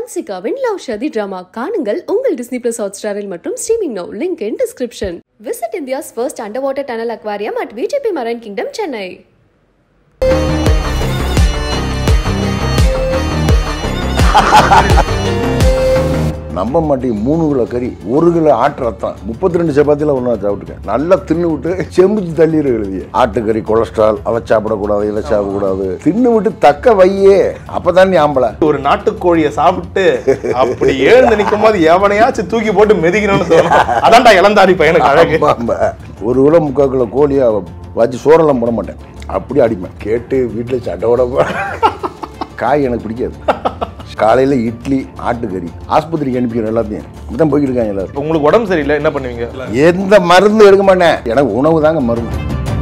ஹன்சிகாவின் love shaadi drama காணுங்கள் உங்கள் Disney plus hot ஸ்டாரில் மற்றும் streaming no link in description visit India's first under water tunnel aquarium at VGP marine kingdom Chennai நம்ப மாட்டேங்க மூணு கிலோ கறி ஒரு கிலோ ஆட்டு ரத்தம் முப்பத்தி ரெண்டு சப்பாத்தியில் ஒன்றா சாப்பிட்டுருக்கேன் நல்லா தின்னு விட்டு செம்பிச்சு தள்ளிடு எழுதிய ஆட்டுக்கறி கொலஸ்ட்ரால் அதை சாப்பிடக்கூடாது இதை சாப்பிடக்கூடாது தின்னு விட்டு தக்க வையே அப்பதான் நீ ஆம்பளை ஒரு நாட்டுக்கோழியை சாப்பிட்டு அப்படி எழுந்து நிற்கும் போது எவனையாச்சும் தூக்கி போட்டு மிதிக்கணும்னு தோணும் அதான்டா இளந்தாரி பையனுக்கு அழகு ஆமா, ஆமா. ஒரு கிலோ முக்கால் கிலோ கோழியை வச்சு சோறெல்லாம் போட மாட்டேன் அப்படி அடிப்பேன் கேட்டு வீட்டில் சட்டோட போ காய் எனக்கு பிடிக்காது காலையில் இட்லி ஆட்டுக்கறி ஆஸ்பத்திரிக்கு அனுப்பிக்கிறேன் எல்லாத்தையும் அப்படிதான் போய்கிட்டு இருக்காங்க எல்லாரும் உங்களுக்கு உடம்பு சரியில்லை என்ன பண்ணுவீங்க எந்த மருந்து எடுக்க மாட்டேன் எனக்கு உணவு தாங்க மருந்து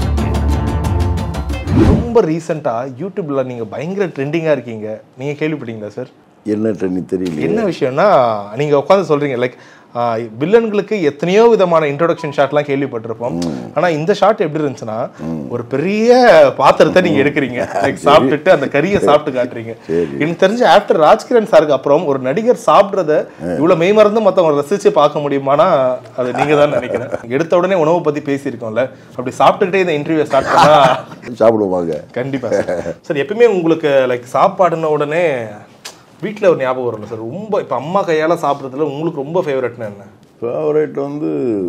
ரொம்ப ரீசெண்டா யூடியூப்ல நீங்க பயங்கர ட்ரெண்டிங்கா இருக்கீங்க நீங்க கேள்விப்பட்டீங்களா சார் என்ன ட்ரெண்ட் தெரியல என்ன விஷயம்னா நீங்க உட்காந்து சொல்றீங்க லைக் வில்லன்களுக்கு எத்தனையோ விதமான இன்ட்ரோடக்ஷன் ஷாட்லாம் கேள்விப்பட்டிருப்போம் ஆனா இந்த ஷாட் எப்படி இருந்துச்சுன்னா ஒரு பெரிய பாத்திரத்தை நீங்க எடுக்கிறீங்க லைக் சாப்பிட்டுட்டு அந்த கறியை சாப்பிட்டு காட்டுறீங்க எனக்கு தெரிஞ்ச ஆக்டர் ராஜ்கிரண் சாருக்கு அப்புறம் ஒரு நடிகர் சாப்பிடுறத இவ்வளவு மெய்மறந்து மத்தவங்க ரசிச்சு பார்க்க முடியுமானா அது நீங்க தான் நினைக்கிறேன் எடுத்த உடனே உணவு பத்தி பேசியிருக்கோம்ல அப்படி சாப்பிட்டுக்கிட்டே இந்த இன்டர்வியூ ஸ்டார்ட் பண்ணா சாப்பிடுவாங்க கண்டிப்பா சார் எப்பயுமே உங்களுக்கு லைக் சாப்பாடுன உடனே வீட்டில் ஒரு ஞாபகம் வரும்ல சார் ரொம்ப இப்போ அம்மா கையால் சாப்பிட்றதுல உங்களுக்கு ரொம்ப ஃபேவரட்னு என்ன ஃபேவரேட் வந்து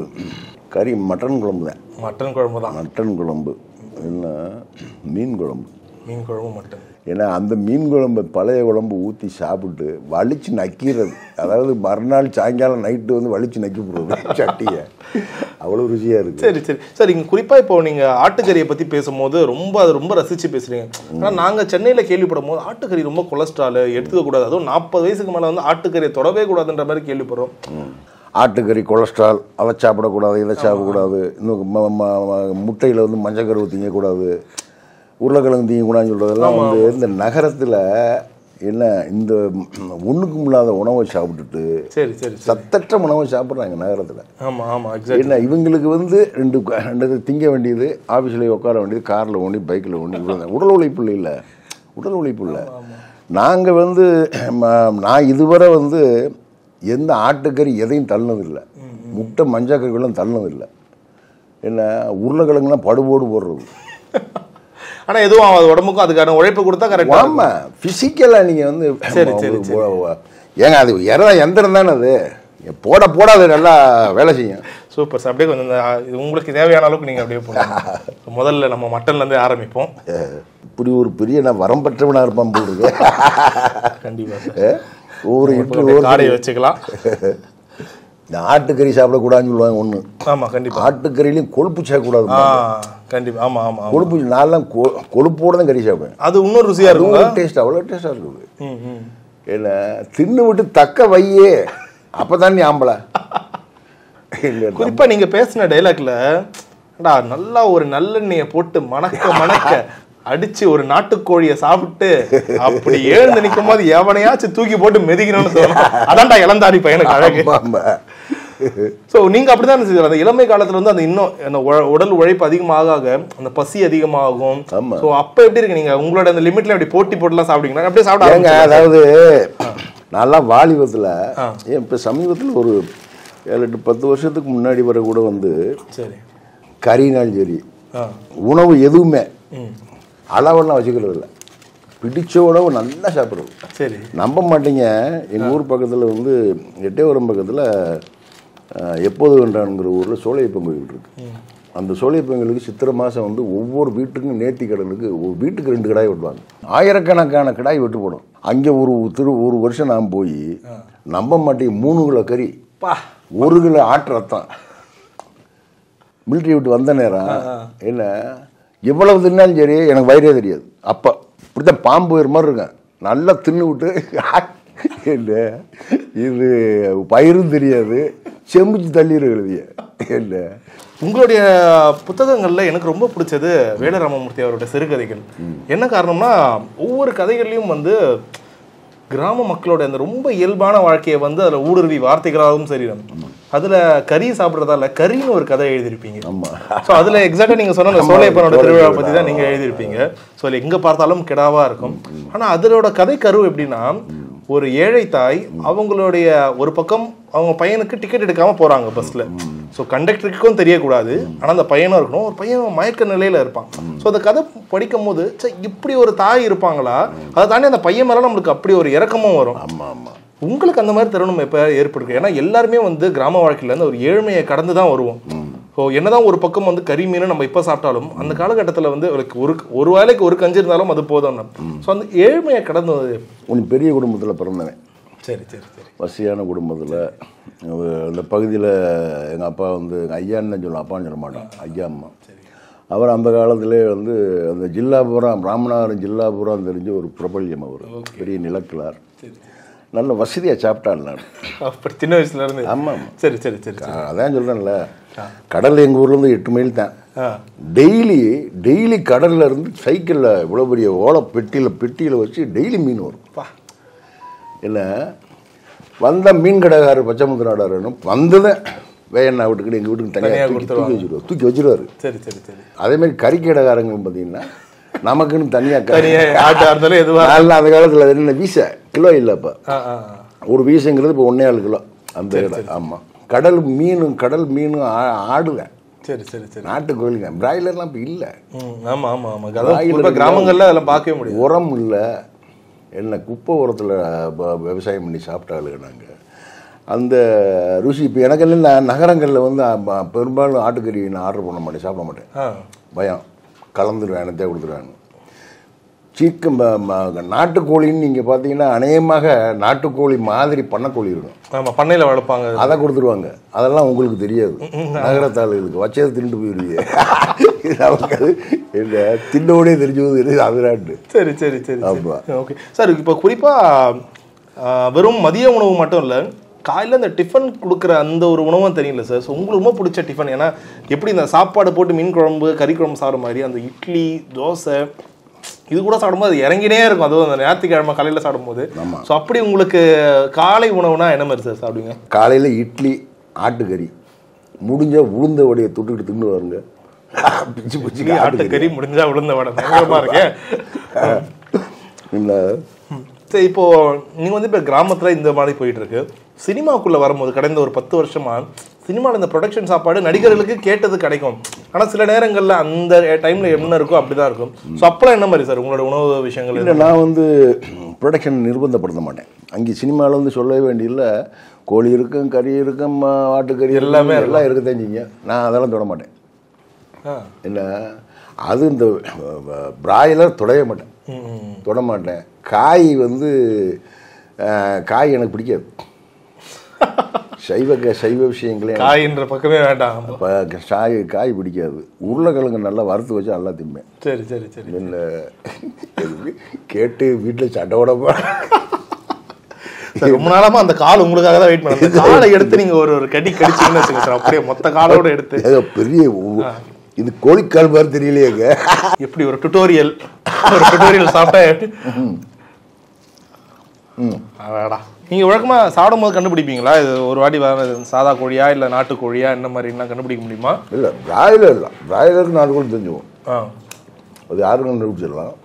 கறி மட்டன் குழம்பு தான் மட்டன் குழம்பு தான் மட்டன் குழம்பு என்ன மீன் குழம்பு மீன் குழம்பு மட்டன் ஏன்னா அந்த மீன் குழம்பு பழைய குழம்பு ஊற்றி சாப்பிட்டு வலிச்சு நக்கிறது அதாவது மறுநாள் சாயங்காலம் நைட்டு வந்து வலிச்சு நக்கி போடுறது சட்டியை அவ்வளோ ருசியாக இருக்குது சரி சரி சார் இங்கே குறிப்பாக இப்போ நீங்கள் ஆட்டுக்கறியை பற்றி பேசும்போது ரொம்ப அது ரொம்ப ரசித்து பேசுகிறீங்க ஆனால் நாங்கள் சென்னையில் கேள்விப்படும் போது ஆட்டுக்கறி ரொம்ப கொலஸ்ட்ரால் எடுத்துக்க கூடாது அதுவும் நாற்பது வயசுக்கு மேலே வந்து ஆட்டுக்கறியை தொடவே கூடாதுன்ற மாதிரி கேள்விப்படுறோம் ஆட்டுக்கறி கொலஸ்ட்ரால் அதை சாப்பிடக்கூடாது இதை சாப்பிடக்கூடாது இன்னும் முட்டையில் வந்து மஞ்சக்கருவு திங்கக்கூடாது உருளைக்கிழங்கு திங்கக்கூடாதுன்னு சொல்கிறதெல்லாம் வந்து இந்த நகரத்தில் என்ன இந்த ஒன்றுக்கும் இல்லாத உணவை சாப்பிட்டுட்டு சரி சரி சரி சத்தற்ற உணவை சாப்பிட்றாங்க நகரத்தில் ஆமாம் ஆமாம் எக்ஸாக்ட் என்ன இவங்களுக்கு வந்து ரெண்டு க- ரெண்டு இது திங்க வேண்டியது ஆஃபீஸில் உட்கார வேண்டியது காரில் ஓடி பைக்கில் ஓடி இவ்வளவுதான். உடல் உழைப்பு இல்லை உடல் உழைப்பு இல்லை நாங்கள் வந்து ம- நான் இதுவரை வந்து எந்த ஆட்டுக்கறி எதையும் தள்ளினதில்லை முட்டை மஞ்சக்கறிகளும் தள்ளினதில்லை என்ன உருளைக்கிழங்குலாம் படுபோடு போடுறது ஆனால் எதுவும் ஆகாது உடம்புக்கும் அதுக்கான உழைப்பு கொடுத்தா கரெக்டாக ஆமாம் ஃபிசிக்கலாக நீங்கள் வந்து சரி, சரி, உங்களுக்கு ஏங்க அது இற எந்திரம் தானே அது போட போட அது நல்லா வேலை செய்யும் சூப்பர் சார் அப்படியே கொஞ்சம் இந்த, ஆ, இது உங்களுக்கு தேவையான அளவுக்கு நீங்கள் அப்படியே போகணும் முதல்ல நம்ம மட்டன்லேருந்து ஆரம்பிப்போம் அஹ், இப்படி ஒரு பெரிய நான் வரம் பெற்றவனா இருப்பான் போல் இருக்கு கண்டிப்பாக சார் அஹ், ஒவ்வொரு இட்லி அப்படியே ஒரு காடையை வச்சுக்கலாம் இந்த ஆட்டுக்கறி சாப்பிடக்கூடாதுன்னு சொல்லுவாங்க ஒன்று ஆமாம் கண்டிப்பாக ஆட்டுக்கறிலையும் கொழுப்பு சேர்க்கக்கூடாது ஆ கண்டிப்பாக ஆமாம் ஆமாம் ஆமாம் கொழுப்பு நான்லாம் கொ- கொழுப்போட தான் கறி சாப்பிடுவேன் அது இன்னும் ருசியாக இருக்குங்க அதுவும் டேஸ்ட் அவ்வளோ டேஸ்டாக இருக்குது ம் ம் என்ன தின்னு விட்டு தக்க வையே அப்போ தான் நீ ஆம்பளை இல்லை குறிப்பா நீங்க பேசின டைலாக்ல டா நல்லா ஒரு நல்லெண்ணெயை போட்டு மணக்க மணக்க அடிச்சு ஒரு நாட்டுக்கோழியை சாப்பிட்டு அப்படி எழுந்து நிற்கும் போது எவனையாச்சும் தூக்கி போட்டு மிதிக்கணும்னு தோணும் அதான்டா இளந்தாரி பையனுக்கு அழகு ஆமா, ஆமா. சோ நீங்க அப்படிதான் செய்யலாம் அந்த இளமை காலத்துல வந்து அந்த இன்னும் அந்த உழ- உடல் உழைப்பு அதிகமாக ஆக அந்த பசி அதிகமாகும் ஆமா. சோ அப்ப எப்படி இருக்கு நீங்க உங்களோட அந்த லிமிட்ல அப்படி போட்டி போட்டுலாம் சாப்பிடுவீங்களா அப்படியே சாப்பிட ஏங்க ஆரம்பிச்சிடலாம். அதாவது நான்லாம் வாலிபத்தில் ஏன் இப்போ சமீபத்தில் ஒரு ஏழு எட்டு பத்து வருஷத்துக்கு முன்னாடி வரை கூட வந்து சரி கறினாலும் சரி ஆ உணவு எதுவுமே ம் அளவெல்லாம் வச்சுக்கிறது இல்லை பிடிச்ச உணவு நல்லா சாப்பிட்றது சரி நம்ப மாட்டீங்க எங்கள் ஊர் பக்கத்தில் வந்து எட்டயபுரம் பக்கத்தில் எப்போது வென்றான்ங்கிற ஊரில் சோழையப்பன் கோயில் இருக்கு அந்த சோழையப்பங்களுக்கு சித்திரை மாதம் வந்து ஒவ்வொரு வீட்டுக்கும் நேர்த்தி கடலுக்கு ஒரு வீட்டுக்கு ரெண்டு கிடாய் வெட்டுவாங்க ஆயிரக்கணக்கான கிடாய் வெட்டு போடும் அங்கே ஒரு திரு ஒரு வருஷம் நான் போய் நம்ப மாட்டேங்க மூணு கிலோ கறி பா ஒரு கிலோ ஆட்டு ரத்தம் மிலிட்ரி விட்டு வந்த நேரம் என்ன எவ்வளவு தின்னாலும் சரி எனக்கு வயிறே தெரியாது அப்போ இப்படித்தான் பாம்பு வயிறு மாதிரி இருக்கேன் நல்லா தின்னு விட்டு என்ன இது பயிரும் தெரியாது செம்பிச்சு தள்ளிடு எழுதிய என்ன உங்களுடைய புத்தகங்கள்ல எனக்கு ரொம்ப பிடிச்சது வேலராமமூர்த்தி அவருடைய சிறுகதைகள் என்ன காரணம்னா ஒவ்வொரு கதைகள்லையும் வந்து கிராம மக்களோட அந்த ரொம்ப இயல்பான வாழ்க்கையை வந்து அதுல ஊடுருவி வார்த்தைகளாகவும் சரி அதுல கறி சாப்பிடுறதால கறின்னு ஒரு கதை எழுதியிருப்பீங்க ஆமா ஸோ அதுல எக்ஸாக்டா நீங்க சொன்ன அந்த சோலையப்பனோட திருவிழா பத்தி தான் நீங்க எழுதியிருப்பீங்க ஸோ எங்க பார்த்தாலும் கிடாவா இருக்கும் ஆனா அதனோட கதை கரு எப்படின்னா ஒரு ஏழை தாய் அவங்களுடைய ஒரு பக்கம் அவங்க பையனுக்கு டிக்கெட் எடுக்காம போறாங்க பஸ்ல ஸோ கண்டக்டருக்கும் தெரியக்கூடாது ஆனா அந்த பையனும் இருக்கணும் ஒரு பையன் மயக்க நிலையில இருப்பான் ஸோ அந்த கதை படிக்கும் போது ச்சே, இப்படி ஒரு தாய் இருப்பாங்களா அதை தாண்டி அந்த பையன் மேல நம்மளுக்கு அப்படி ஒரு இறக்கமும் வரும் ஆமா ஆமா உங்களுக்கு அந்த மாதிரி தருணம் எப்போ ஏற்பட்டிருக்கு ஏன்னா எல்லாருமே வந்து கிராம வாழ்க்கையில இருந்து ஒரு ஏழ்மையை கடந்து தான் வருவோம் ஸோ என்னதான் ஒரு பக்கம் வந்து கறி மீன் நம்ம இப்போ சாப்பிட்டாலும் அந்த காலகட்டத்தில் வந்து அவருக்கு ஒரு ஒரு வேலைக்கு ஒரு கஞ்சி இருந்தாலும் அது போதும் ஸோ அந்த ஏழ்மையை கடந்து வந்தது கொஞ்சம் பெரிய குடும்பத்தில் பிறந்தவன் சரி சரி சரி வசதியான குடும்பத்தில் அந்த பகுதியில் எங்கள் அப்பா வந்து எங்கள் ஐயான்னு தான் சொல்லுவோம் அப்பான்னு சொல்ல மாட்டோம் ஐயா அம்மா அவர் அந்த காலத்திலே வந்து அந்த ஜில்லாபுரம் ராமநாதபுரம் ஜில்லாபுரம் தெரிஞ்ச ஒரு பிரபல்யம் அவர் பெரிய நிலக்கிழார் நல்ல வசதியாக சாப்பிட்டாள் நான் அப்படி சின்ன வயசுல இருந்து ஆமாம் சரி சரி சரி சரி. அதான் சொல்கிறேன்ல கடல் எங்கள் ஊர்லேருந்து எட்டு மைல் தான் ஆ டெய்லி டெய்லி கடல்ல இருந்து சைக்கிளில் இவ்வளோ பெரிய ஓலை பெட்டியில் பெட்டியில் வச்சு டெய்லி மீன் வரும் பா இல்லை வந்த மீன் கடைக்காரர் பச்சைமுத்து நாடாரனும் வந்ததை வேயண்ணா வீட்டுக்கு எங்கள் வீட்டுக்கு தனியா தனியாக தூக்கி தூக்கி வச்சுருவார் தூக்கி வச்சிருவாரு சரி சரி சரி அதே மாதிரி கறிக்கடைக்காரங்க பார்த்தீங்கன்னா நமக்குன்னு தனியாக தனியா ஆட்டா இருந்தாலும் எதுவா நாளில் அந்த காலத்தில் என்ன வீச கிலோ இல்லை இப்போ ஆ ஆ ஆ. ஒரு வீசங்கிறது இப்போ ஒன்றே ஆறு கிலோ அந்த இடம் ஆமாம் கடல் மீனும் கடல் மீனும் ஆ- ஆடுவேன் சரி சரி சரி நாட்டு கோழிங்க பிராய்லர்லாம் இப்போ இல்லை ம் ஆமா ஆமா ஆமா அதான் குறிப்பா கிராமங்கள்ல அதெல்லாம் பார்க்கவே முடியும் உரம் இல்லை என்ன குப்பை உரத்தில் விவசாயம் பண்ணி சாப்பிட்டாளுங்க நாங்கள் அந்த ருசி இப்போ எனக்கெல்லாம் நான் நகரங்களில் வந்து அ, பெரும்பாலும் ஆட்டுக்கறி நான் ஆர்டர் பண்ண மாட்டேன் சாப்பிட மாட்டேன் ஆ பயம் கலந்துருவேன் எனத்தே கொடுத்துருவேன் சீக்கம் ப- ம- நாட்டுக்கோழின்னு நீங்கள் பார்த்தீங்கன்னா அநேகமாக நாட்டுக்கோழி மாதிரி பண்ணக்கோழி இருக்கும் ஆமா பண்ணையில வளர்ப்பாங்க அதை கொடுத்துருவாங்க அதெல்லாம் உங்களுக்கு தெரியாது நகரத்தாளுகளுக்கு வச்சதை தின்ட்டு போயிருவீங்க நமக்கு அது இந்த தின்னோடே தெரிஞ்சு போது அதிராட்டு சரி சரி சரி ஆமா. ஓகே சார் இப்போ குறிப்பா ஆ, வெறும் மதிய உணவு மட்டும் இல்ல காலையில் இந்த டிஃபன் கொடுக்குற அந்த ஒரு உணவும் தெரியல சார் ஸோ உங்களுக்கு ரொம்ப பிடிச்ச டிஃபன் ஏன்னா எப்படி இந்த சாப்பாடு போட்டு மீன் குழம்பு கறி குழம்பு சாப்பிட்ற மாதிரி அந்த இட்லி தோசை இது கூட சாப்பிடும்போது அது இறங்கினே இருக்கும் அதுவும் அந்த ஞாயிற்றுக்கிழமை காலையில் சாப்பிடும்போது ஆமா. ஸோ அப்படி உங்களுக்கு காலை உணவுனா என்ன மாதிரி சார் சாப்பிடுவீங்க காலையில் இட்லி ஆட்டுக்கறி முடிஞ்ச உளுந்த வடையை தொட்டுக்கிட்டு தின்னு வருங்க பிச்சு பிச்சு ஆட்டுக்கறி ஆட்டுக்கறி முடிஞ்சா விழுந்த வடை பயங்கரமா இருக்கேன் இல்லை சரி இப்போ நீங்க வந்து இப்போ கிராமத்துல இந்த மாதிரி போயிட்டு இருக்கு சினிமாக்குள்ள வரும்போது கடந்த ஒரு பத்து வருஷமா சினிமாவில் இந்த ப்ரொடக்ஷன் சாப்பாடு நடிகர்களுக்கு கேட்டது கிடைக்கும் ஆனா சில நேரங்கள்ல அந்த டைம்ல என்ன இருக்கோ அப்படிதான் இருக்கும் ஸோ அப்பெல்லாம் என்ன மாதிரி சார் உங்களோட உணவு விஷயங்கள் இல்லை நான் வந்து ப்ரொடக்ஷன் நிர்பந்தப்படுத்த மாட்டேன் அங்கே சினிமாவில் வந்து சொல்லவே வேண்டியதில்லை கோழி இருக்கும் கறி இருக்கும் ஆ, ஆட்டுக்கறி எல்லாமே எல்லாம் இருக்கத்தான் செய்யுங்க நான் அதெல்லாம் தொட மாட்டேன் ஆ. என்ன அது இந்த பிராய்லர் தொடவே மாட்டேன் ம், ம். தொட மாட்டேன் காய் வந்து அஹ், காய் எனக்கு பிடிக்காது சைவ க- சைவ விஷயங்களே காயின்ற பக்கமே வேண்டாம் இப்போ காய் காய் பிடிக்காது உருளைக்கிழங்கு நல்லா வறுத்து வச்சு நல்லா திம்பேன் சரி சரி சரி இல்லை கேட்டு வீட்டில் சட்டை விட சார் ரொம்ப நாளாமா அந்த கால் உங்களுக்காக தான் வெயிட் பண்ண அந்த காலை எடுத்து நீங்க ஒரு ஒரு கடி கடிச்சீங்கன்னு வச்சுங்க சார் அப்படியே மொத்த காலோட எடுத்து ஏதோ பெரிய உ- இது கோழிக்கால் மாதிரி தெரியலையேங்க எப்படி ஒரு டுட்டோரியல் ஒரு டுட்டோரியல் சாப்பிட்டா எப்படி அடடா நீங்க வழக்கமா சாப்பிடும் போது கண்டுபிடிப்பீங்களா இது ஒரு வாட்டி வர சாதா கோழியா இல்ல நாட்டு கோழியா என்ன மாதிரிலாம் கண்டுபிடிக்க முடியுமா இல்லை பிராய்லர் தான் பிராய்லருக்கு நாலு கோழி தெரிஞ்சுவோம் ஆ அது யாருக்கும் கண்டுபிடிச்சிடலாம்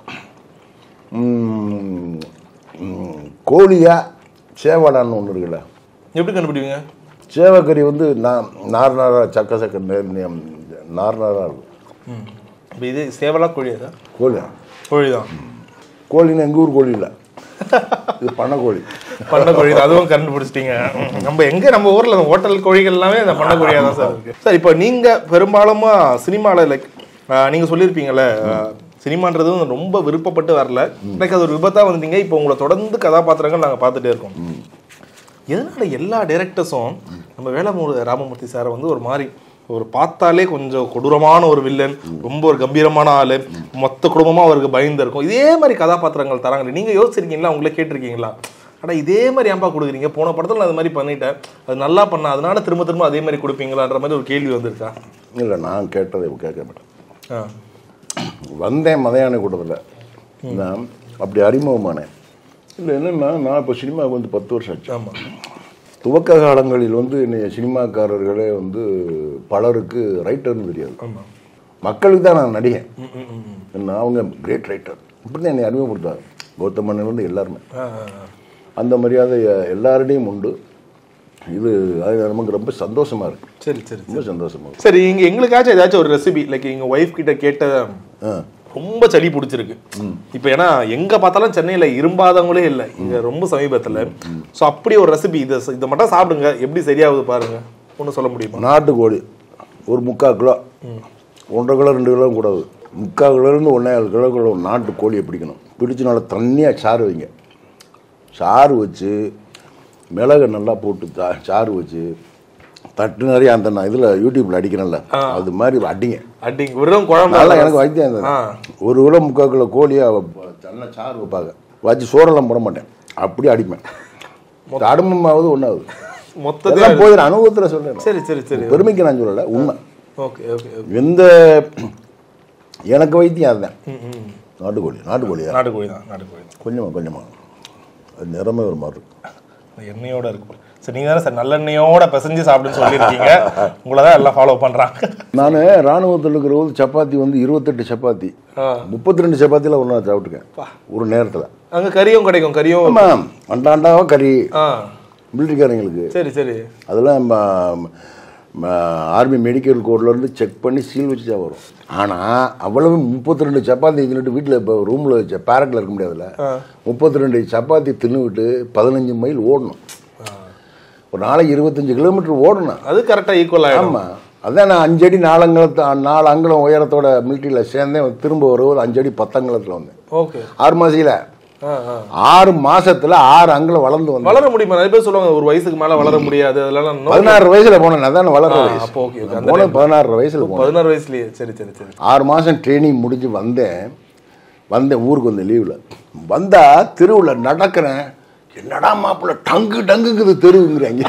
ம், ம், கோழியா சேவடான்னு ஒன்று இருக்குல்ல எப்படி கண்டுபிடிப்பீங்க சேவக்கறி வந்து நான் நார் நாரா சக்க சக்க நே- நே- நார் நாரா இருக்கும் ம் இப்போ இது சேவலா கோழியா சார் கோழி கோழி தான் கோழின்னா எங்கள் ஊர் கோழி இல்லை இது பண்ண கோழி பண்ண கோழி தான் அதுவும் கண்டுபிடிச்சிட்டீங்க ம். நம்ம எங்க நம்ம ஊர்ல இந்த ஹோட்டல் கோழிகள் எல்லாமே இந்த பண்ண கோழியா தான் சார் இருக்கு சார் இப்போ நீங்க பெரும்பாலுமா சினிமால லைக் நீங்க சொல்லியிருப்பீங்கல்ல அஹ், சினிமான்றது வந்து ரொம்ப விருப்பப்பட்டு வரல எனக்கு அது ஒரு விபத்தா வந்தீங்க இப்போ உங்களை தொடர்ந்து கதாபாத்திரங்கள் நாங்க பார்த்துட்டே இருக்கோம் எதனால எல்லா டைரக்டர்ஸும் நம்ம வேலமூர் ராமமூர்த்தி சாரை வந்து ஒரு மாதிரி ஒரு பார்த்தாலே கொஞ்சம் கொடூரமான ஒரு வில்லன் ரொம்ப ஒரு கம்பீரமான ஆளு மொத்த குடும்பமா அவருக்கு பயந்து இருக்கும் இதே மாதிரி கதாபாத்திரங்கள் தராங்க நீங்க யோசிச்சிருக்கீங்களா உங்களே கேட்டிருக்கீங்களா ஆனா இதே மாதிரி ஏன்பா கொடுக்குறீங்க போன படத்துல நான் அது மாதிரி பண்ணிட்டேன் அது நல்லா பண்ண அதனால திரும்ப திரும்ப அதே மாதிரி கொடுப்பீங்களான்ற மாதிரி ஒரு கேள்வி வந்திருக்கா இல்லை நான் கேட்டதை இப்ப கேட்க மாட்டேன் ஆ. வந்தேன் மதையானை கூட்டத்தில் நான் அப்படி அறிமுகமானேன் இல்லை என்னன்னா நான் இப்போ சினிமாவுக்கு வந்து பத்து வருஷம் ஆச்சு ஆமா துவக்க காலங்களில் வந்து என்னை சினிமாக்காரர்களே வந்து பலருக்கு ரைட்டர்னு தெரியாது ஆமா மக்களுக்கு தான் நான் நடிகன் ம், ம், ம், ம். என்ன அவங்க கிரேட் ரைட்டர் இப்படி தான் என்னை அறிமுகப்படுத்தாங்க கௌதமன்லேருந்து எல்லாருமே ஆ, ஆ, ஆ. அந்த மரியாதை எல்லாரிடையும் உண்டு இது அது நமக்கு ரொம்ப சந்தோஷமா இருக்கு சரி சரி ரொம்ப சந்தோஷமா இருக்கு சரி இங்க எங்களுக்காச்சும் ஏதாச்சும் ஒரு ரெசிபி லைக் எங்க ஒய்ஃப் கிட்ட கேட்ட ஆ. ரொம்ப சளி பிடிச்சிருக்கு இப்போ ஏன்னா எங்க பார்த்தாலும் சென்னையில இரும்பாதவங்களே இல்லை இங்க ரொம்ப சமீபத்துல சோ அப்படி ஒரு ரெசிபி இதை இதை மட்டும் சாப்பிடுங்க எப்படி சரியாகுது பாருங்க ஒன்றும் சொல்ல முடியுமா நாட்டுக்கோழி ஒரு முக்கால் கிலோ ஒன்றரை கிலோ ரெண்டு கிலோ கூடாது முக்கால் கிலோலேருந்து ஒன்றே ஏழு கிலோ கிலோ நாட்டு கோழியை பிடிக்கணும் பிடிச்சி நல்லா தண்ணியாக சாறு வைங்க சாறு வச்சு மிளகை நல்லா போட்டு தா சாறு வச்சு தட்டு நிறைய அந்த நான் இதில் யூடியூப்பில் அடிக்கிறேன்ல அது மாதிரி அடிங்க அடிங்க வெறும் குழம்பு நல்லா எனக்கு வைத்தியம் இருந்தது ஆ. ஒரு கிலோ முக்கால் கிலோ கோழியை நல்லா சாறு வைப்பாங்க வச்சு சோறெல்லாம் போட மாட்டேன் அப்படியே அடிப்பேன் அடுமமாவது ஒன்றாவது மொத்தத்தில் எல்லாம் போயிடும் அனுபவத்தில் சொல்றேன் சரி சரி சரி பெருமைக்கு நான் சொல்லலை உண்மை ஓகே ஓகே ஓகே எந்த எனக்கு வைத்தியம் அதுதான் ம் ம் நாட்டுக்கோழி நாட்டுக்கோழியா நாட்டுக்கோழி தான் நாட்டுக்கோழி தான் கொஞ்சமாக கொஞ்சமாக அது நிறமே ஒரு மாதிரி இருக்கும் அந்த எண்ணெயோட இருக்கு போல. சரி நீங்க தானே சார் நல்லெண்ணெயோட பிசைஞ்சு சாப்பிடுன்னு சொல்லியிருக்கீங்க உங்களை தான் எல்லாம் ஃபாலோ பண்றாங்க நான் ராணுவத்தில் இருக்கிற போது சப்பாத்தி வந்து இருபத்தெட்டு சப்பாத்தி ஆ. முப்பத்தி ரெண்டு சப்பாத்தியில் ஒரு நாள் சாப்பிட்டுருக்கேன் ஒரு நேரத்தில் அங்க கறியும் கிடைக்கும் கறியும் ஆமாம் அண்டாண்டாவா கறி ஆ மிலிட்டரிக்காரங்களுக்கு சரி சரி அதெல்லாம் ஆர்மி மெடிக்கல் கோட்லேருந்து செக் பண்ணி சீல் வச்சு தான் வரும் ஆனால் அவ்வளவு முப்பத்தி ரெண்டு சப்பாத்தி தின்னுட்டு வீட்டில் இப்போ ரூமில் வச்ச பேரட்டில் இருக்க முடியாதுல்ல முப்பத்தி ரெண்டு சப்பாத்தி தின்னுவிட்டு பதினஞ்சு மைல் ஓடணும் ஒரு நாளைக்கு இருபத்தஞ்சு கிலோமீட்டர் ஓடணும் அது கரெக்டா ஈக்குவல் ஆயிடும் ஆமாம் அதான் நான் அஞ்சடி நாலு அங்கலத்து நாலு அங்குலம் உயரத்தோட மிலிட்டரியில் சேர்ந்தேன் திரும்ப வரும்போது அஞ்சடி பத்தங்கலத்தில் வந்தேன் ஓகே ஆறு மாசியில் ஆ ஆ ஆறு மாசத்துல ஆறு அங்குலம் வளர்ந்து வந்தேன் வளர முடியுமா நிறைய பேர் சொல்லுவாங்க ஒரு வயசுக்கு மேல வளர முடியாது அதெல்லாம் no- பதினாறு வயசுல போனேன் அதான் வளர்ற ஆ, வயசு அப்போ okay, okay. நான் போனது பதினாறு வயசுல போனேன் பதினாறு வயசுலயே சரி சரி சரி ஆறு மாசம் ட்ரைனிங் முடிஞ்சு வந்தேன் வந்தேன் ஊருக்கு வந்தேன் லீவில் வந்தா தெருவில் நடக்கிறேன் என்னடா மாப்பிள்ள டங்கு டங்குக்குது தெருவுங்கிறாங்க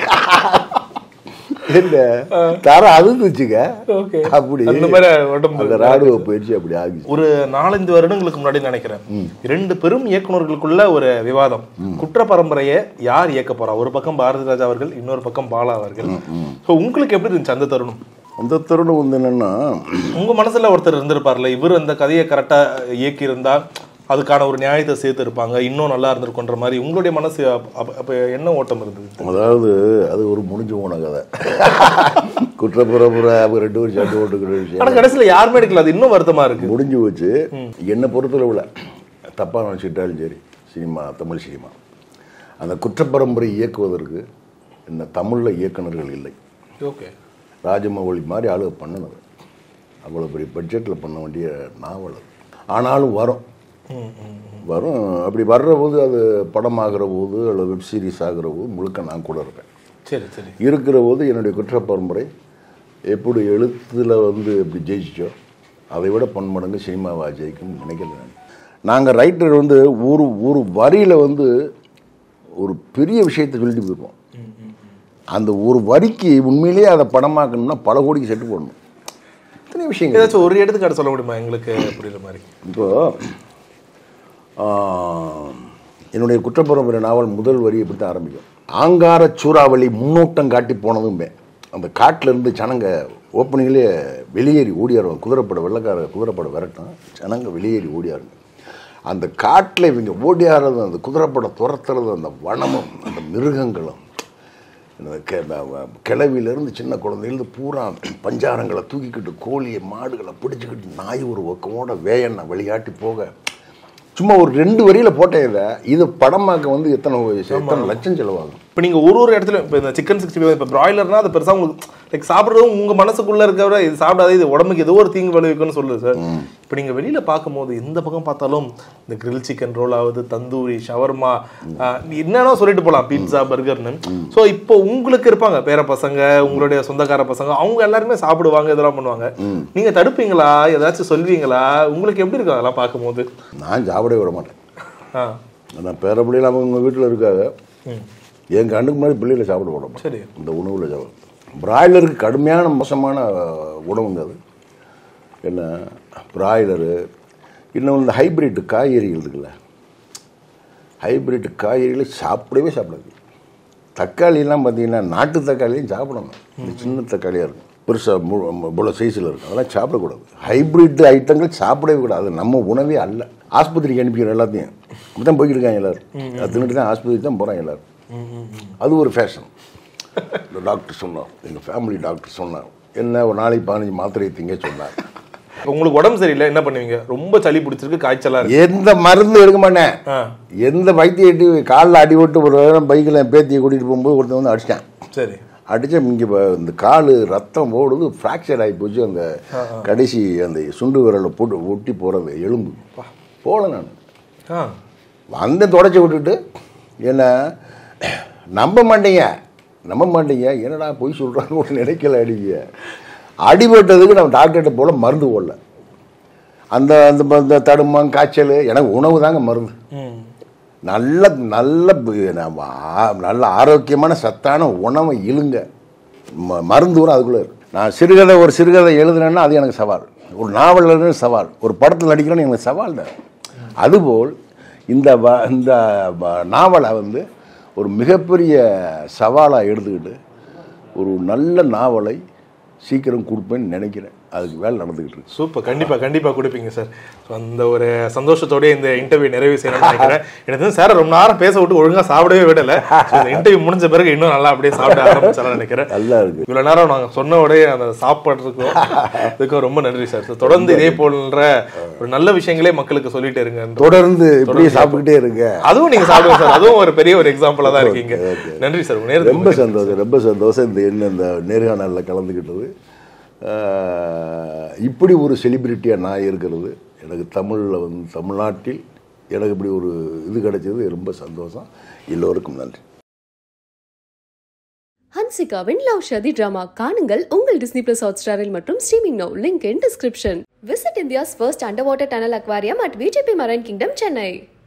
இல்ல தர அழுதுச்சுங்க Okay. அப்படி அந்த மாதிரி உடம்பு அந்த ராணுவ பயிற்சி அப்படி ஆகிச்சு ஒரு நாலஞ்சு வருடங்களுக்கு முன்னாடி நினைக்கிறேன் இரண்டு பெரும் இயக்குனர்களுக்குள்ள ஒரு விவாதம் குற்ற பரம்பரையை யார் இயக்க போறா ஒரு பக்கம் பாரதி ராஜா அவர்கள் இன்னொரு பக்கம் பாலா அவர்கள் சோ உங்களுக்கு எப்படி இருந்துச்சு அந்த தருணம் அந்த தருணம் வந்து என்னன்னா உங்க மனசுல ஒருத்தர் இருந்திருப்பார்ல இவர் அந்த கதையை கரெக்டா இயக்கி இருந்தா அதுக்கான ஒரு நியாயத்தை சேர்த்து இருப்பாங்க இன்னும் நல்லா இருந்திருக்குன்ற மாதிரி உங்களுடைய மனசு அப்ப- அப்ப அப்ப என்ன ஓட்டம் இருந்தது அதாவது அது ஒரு முடிஞ்சு போன கதை குற்றப்புறப்புற அவங்க ரெண்டு பேரும் சண்டை ஓட்டுக்கிற விஷயம் ஆனா கடைசியில யாருமே எடுக்கல அது இன்னும் வருத்தமா இருக்கு முடிஞ்சு வச்சு என்னை பொறுத்தளவில் தப்பாக நினச்சிட்டாலும் சரி சினிமா தமிழ் சினிமா அந்த குற்றப்பரம்பரை இயக்குவதற்கு இந்த தமிழில் இயக்குனர்கள் இல்லை ஓகே ராஜமௌழி மாதிரி ஆளுக பண்ணினது அவ்வளோ பெரிய பட்ஜெட்டில் பண்ண வேண்டிய நாவல் அது ஆனாலும் வரும் வரும் அப்படி வர்ற போது அது படமாகிற போது அல்லது வெப் சீரிஸ் ஆகிற போது முழுக்க நான் கூட இருப்பேன் சரி சரி இருக்கிற போது என்னுடைய குற்றப்பரம்பரை எப்படி எழுத்தில் வந்து எப்படி ஜெயிச்சோ அதை விட பன்மடங்கு சினிமாவா ஜெயிக்கும்னு நினைக்கல நான் நாங்கள் ரைட்டர் வந்து ஒரு ஒரு வரியில் வந்து ஒரு பெரிய விஷயத்தை சொல்லிட்டு போயிருப்போம் அந்த ஒரு வரிக்கு உண்மையிலேயே அதை படமாக்கணும்னா பல கோடிக்கு செட்டு போடணும் இத்தனை விஷயங்கள் ஏதாச்சும் ஒரு எடுத்துக்காட்டு சொல்ல முடியுமா எங்களுக்கு புரியுற மாதிரி இப்போ ஆ, என்னுடைய குற்றப்பரம்பரை நாவல் முதல் வரி இப்படி தான் ஆரம்பிக்கும் ஆங்கார சூறாவளி முன்னோட்டம் காட்டி போனதுமே அந்த காட்டுல இருந்து ஜனங்க ஓப்பனிங்லேயே வெளியேறி ஓடியாருவாங்க குதிரைப்பட வெள்ளக்கார குதிரைப்பட விரட்டும் ஜனங்க வெளியேறி ஓடியாருங்க அந்த காட்டில் இவங்க ஓடியாடுறது அந்த குதிரைப்பட துரத்துறது அந்த வனமும் அந்த மிருகங்களும் இந்த கெ- இந்த வ- கிளவியிலேருந்து சின்ன குழந்தையிலேருந்து பூரா பஞ்சாரங்களை தூக்கிக்கிட்டு கோழியை மாடுகளை பிடிச்சிக்கிட்டு நாய் ஒரு பக்கமோட வேயண்ணை விளையாட்டி போக சும்மா ஒரு ரெண்டு வரியில போட்டேன் இதை இது படமாக்க வந்து எத்தனை எத்தனை லட்சம் செலவாகும் இப்போ நீங்க ஒரு ஒரு இடத்துல இப்போ இந்த சிக்கன் சிக்ஸ்டி ஃபைவ் இப்போ பிராய்லர்னா அது பெருசா உங்களுக்கு லைக் சாப்பிட்றதும் உங்க மனசுக்குள்ள இருக்கிற இது சாப்பிடாத இது உடம்புக்கு ஏதோ ஒரு தீங்கு விளைவிக்கும்னு சொல்லுது சார் இப்போ நீங்க வெளியில பார்க்கும்போது எந்த பக்கம் பார்த்தாலும் இந்த கிரில் சிக்கன் ரோல் ஆகுது தந்தூரி ஷவர்மா என்னன்னா சொல்லிட்டு போலாம் பீட்சா பர்கர்னு ஸோ இப்போ உங்களுக்கு இருப்பாங்க பேர பசங்க உங்களுடைய சொந்தக்கார பசங்க அவங்க எல்லாருமே சாப்பிடுவாங்க இதெல்லாம் பண்ணுவாங்க நீங்க தடுப்பீங்களா ஏதாச்சும் சொல்வீங்களா உங்களுக்கு எப்படி இருக்கும் அதெல்லாம் பார்க்கும்போது நான் சாப்பிடவே விட மாட்டேன் ஆ நான் பேர பிள்ளைகள் அவங்க வீட்டில் இருக்காங்க என் கண்ணுக்கு முன்னாடி பிள்ளைகளை சாப்பிட விட மாட்டேன் சரி இந்த உணவில் சாப்பிட பிராய்லருக்கு கடுமையான மோசமான உணவுங்க அது என்ன பிராய்லரு இன்னும் இந்த ஹைபிரிட் காய்கறிகள் இருக்குல்ல ஹைபிரிட் காய்கறிகளை சாப்பிடவே சாப்பிடாது தக்காளியெல்லாம் பார்த்தீங்கன்னா நாட்டு தக்காளியும் சாப்பிடணும் இந்த சின்ன தக்காளியாக இருக்கும் பெருசாக இவ்வளோ சைஸில் இருக்கும் அதெல்லாம் சாப்பிடக்கூடாது ஹைப்ரிட் ஐட்டங்கள் சாப்பிடவே கூடாது அது நம்ம உணவே அல்ல ஆஸ்பத்திரிக்கு அனுப்பிக்கிற எல்லாத்தையும் அப்படி தான் போய்க்கிட்டு இருக்காங்க எல்லாரும் அது தின்னுட்டு தான் ஆஸ்பத்திரிக்கு தான் போகிறாங்க எல்லாரும் அது ஒரு ஃபேஷன் இந்த டாக்டர் சொன்னார் எங்கள் ஃபேமிலி டாக்டர் சொன்னார் என்ன ஒரு நாளைக்கு பதினஞ்சு மாத்திரையை திங்க சொன்னார் உங்களுக்கு உடம்பு சரியில்லை என்ன பண்ணுவீங்க ரொம்ப சளி பிடிச்சிருக்கு காய்ச்சலா இருக்கு எந்த மருந்து எடுக்க மாட்டேன் ஆ, எந்த வைத்திய அடி காலில் அடி விட்டு ஒரு நேரம் பைக்கில் என் பேத்தியை கூட்டிகிட்டு போகும்போது ஒருத்தன் வந்து அடிச்சிட்டேன் சரி அடிச்சா இங்கே இந்த கால் ரத்தம் ஓடுது ஃப்ராக்சர் ஆகி போச்சு அந்த கடைசி அந்த சுண்டு விரலை போட்டு ஒட்டி போகிறது எலும்பு போகல நான் ஆ வந்து தொடச்சி விட்டுட்டு என்ன நம்ப மாட்டீங்க நம்ப மாட்டீங்க என்னடா பொய் சொல்கிறான்னு ஒரு நினைக்கல அடிங்க அடிபட்டதுக்கு நம்ம டாக்டர்கிட்ட போல மருந்து போடல அந்த அந்த அந்த தடுமம் காய்ச்சல் எனக்கு உணவு தாங்க மருந்து ம் நல்ல நல்ல ப- நம்ம ஆ- நல்ல ஆரோக்கியமான சத்தான உணவை இழுங்க ம- மருந்து வரும் அதுக்குள்ளே இருக்கு நான் சிறுகதை ஒரு சிறுகதை எழுதுனேன்னா அது எனக்கு சவால் ஒரு நாவல் எழுதுறது சவால் ஒரு படத்தில் நடிக்கிறேன்னு எனக்கு சவால் தான் அதுபோல் இந்த வ- இந்த வ- நாவலை வந்து ஒரு மிகப்பெரிய சவாலாக எடுத்துக்கிட்டு ஒரு நல்ல நாவலை சீக்கிரம் கொடுப்பேன்னு நினைக்கிறேன் அதுக்கு வேலை நடந்துக்கிட்டு இருக்கு சூப்பர் கண்டிப்பா கண்டிப்பா கொடுப்பீங்க சார் So, அந்த ஒரு சந்தோஷத்தோட இந்த இன்டர்வியூ நிறைவு செய்யணும்னு நினைக்கிறேன் எனக்கு சார் ரொம்ப நேரம் பேச விட்டு ஒழுங்கா சாப்பிடவே விடல So, இந்த இன்டர்வியூ முடிஞ்ச பிறகு இன்னும் நல்லா அப்படியே சாப்பிட ஆரம்பிச்சாலும் நினைக்கிறேன் நல்லா இருக்கு இவ்வளவு நேரம் நாங்க சொன்ன உடனே அந்த சாப்பாடுறதுக்கும் இதுக்கும் ரொம்ப நன்றி சார் So, தொடர்ந்து இதே போன்ற ஒரு நல்ல விஷயங்களே மக்களுக்கு சொல்லிட்டு இருங்க தொடர்ந்து இப்படியே சாப்பிட்டுக்கிட்டே இருங்க அதுவும் நீங்க சாப்பிடுங்க சார் அதுவும் ஒரு பெரிய ஒரு எக்ஸாம்பிளா தான் இருக்கீங்க நன்றி சார் உங்க நேரத்துக்கு ரொம்ப சந்தோஷம் ரொம்ப சந்தோஷம் இந்த என்ன இந்த நேர்காணலில் கலந்துக்கிட்டது ஆஹ் இப்படி ஒரு செலிபிரிட்டியாக நான் இருக்கிறது எனக்கு தமிழில் வந்து தமிழ்நாட்டில் எனக்கு இப்படி ஒரு இது கிடைச்சது ரொம்ப சந்தோஷம் எல்லோருக்கும் நன்றி ஹன்சிகாவின் லவ் ஷதி டிராமா காணுங்கள் உங்கள் டிஸ்னி பிளஸ் ஹாட் ஸ்டாரில் மற்றும் streaming no link in description visit India's first under water tunnel aquarium at VGP marine kingdom Chennai